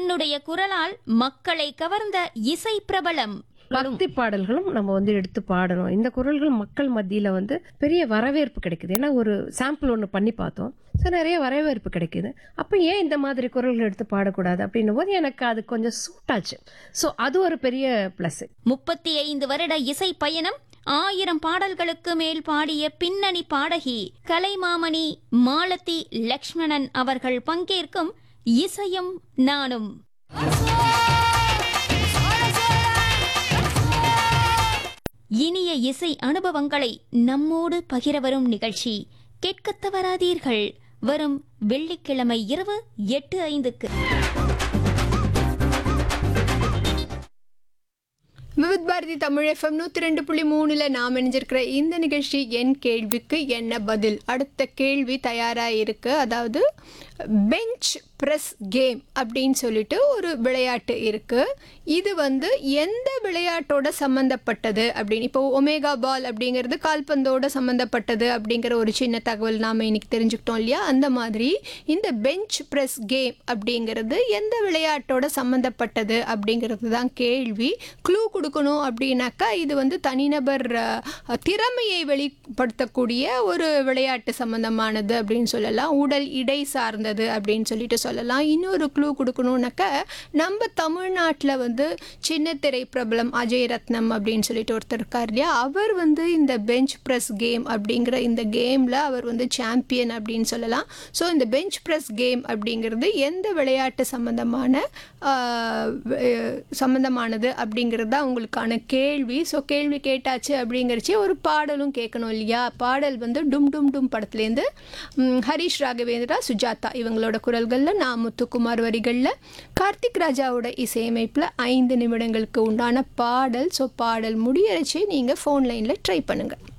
தன்னுடைய குரலால் மக்களை கவர்ந்த இசை பிரபலம் பக்தி பாடல்களும் நம்ம வந்து எடுத்து பாடணும் இந்த குரல்கள் மக்கள் மத்தியில வந்து பெரிய வரவேற்பு கிடைக்குது ஏன்னா ஒரு சாம்பிள் ஒன்று பண்ணி பார்த்தோம் ஸோ நிறைய வரவேற்பு கிடைக்குது அப்போ ஏன் இந்த மாதிரி குரல்கள் எடுத்து பாடக்கூடாது அப்படின்னும் போது எனக்கு அது கொஞ்சம் சூட் ஆச்சு ஸோ அது ஒரு பெரிய ப்ளஸ் முப்பத்தி ஐந்து வருட இசை பயணம் ஆயிரம் பாடல்களுக்கு மேல் பாடிய பின்னணி பாடகி கலைமாமணி மாலதி லக்ஷ்மணன் அவர்கள் பங்கேற்கும் இசையும் நானும் இனிய இசை அனுபவங்களை நம்மோடு பகிர வரும் நிகழ்ச்சி கேட்கத் தவறாதீர்கள் வரும் வெள்ளிக்கிழமை இரவு எட்டு ஐந்துக்கு விவித் பாரதி தமிழ் எஃப்எம் நூற்றி ரெண்டு புள்ளி மூணில் நாம் இணைஞ்சிருக்கிற இந்த நிகழ்ச்சி என் கேள்விக்கு என்ன பதில் அடுத்த கேள்வி தயாராக இருக்கு அதாவது பெஞ்ச் ப்ரெஸ் கேம் அப்படின்னு சொல்லிட்டு ஒரு விளையாட்டு இருக்கு இது வந்து எந்த விளையாட்டோட சம்மந்தப்பட்டது அப்படின்னு இப்போ ஒமேகா பால் அப்படிங்கிறது கால்பந்தோட சம்மந்தப்பட்டது அப்படிங்கிற ஒரு சின்ன தகவல் நாம் இன்னைக்கு தெரிஞ்சுக்கிட்டோம் இல்லையா அந்த மாதிரி இந்த பெஞ்ச் ப்ரெஸ் கேம் அப்படிங்கிறது எந்த விளையாட்டோட சம்மந்தப்பட்டது அப்படிங்கிறது தான் கேள்வி க்ளூ கொடுக்கணும் அப்படின்னாக்கா இது வந்து தனிநபர் அஹ், திறமையை வெளிப்படுத்தக்கூடிய ஒரு விளையாட்டு சம்பந்தமானது அப்படின்னு சொல்லலாம் உடல் இடை சார்ந்தது அப்படின்னு சொல்லிட்டு சொல்லலாம் இன்னொரு க்ளூ கொடுக்கணுன்னாக்கா நம்ம தமிழ்நாட்டில் வந்து சின்னத்திரை பிரபலம் அஜய் ரத்னம் அப்படின்னு சொல்லிட்டு ஒருத்தர் இருக்கார் இல்லையா அவர் வந்து இந்த பெஞ்ச் ப்ரெஸ் கேம் அப்படிங்கிற இந்த கேமில் அவர் வந்து சாம்பியன் அப்படின்னு சொல்லலாம் ஸோ இந்த பெஞ்ச் ப்ரெஸ் கேம் அப்படிங்கிறது எந்த விளையாட்டு சம்பந்தமான ஆஹ், வே- சம்பந்தமானது அப்படிங்கிறது தான் உங்களுக்கான கேள்வி ஸோ கேள்வி கேட்டாச்சு அப்படிங்கிறச்சு ஒரு பாடலும் கேட்கணும் இல்லையா பாடல் வந்து டும் டும் டும் படத்துலேருந்து ம், ஹரிஷ் ராகவேந்திரா சுஜாதா இவங்களோட குரல்களில் நான் முத்துக்குமார் வரிகளில் கார்த்திக் ராஜாவோட இசையமைப்பில் ஐந்து நிமிடங்களுக்கு உண்டான பாடல் ஸோ பாடல் முடியறச்சே நீங்கள் ஃபோன் லைனில் ட்ரை பண்ணுங்கள்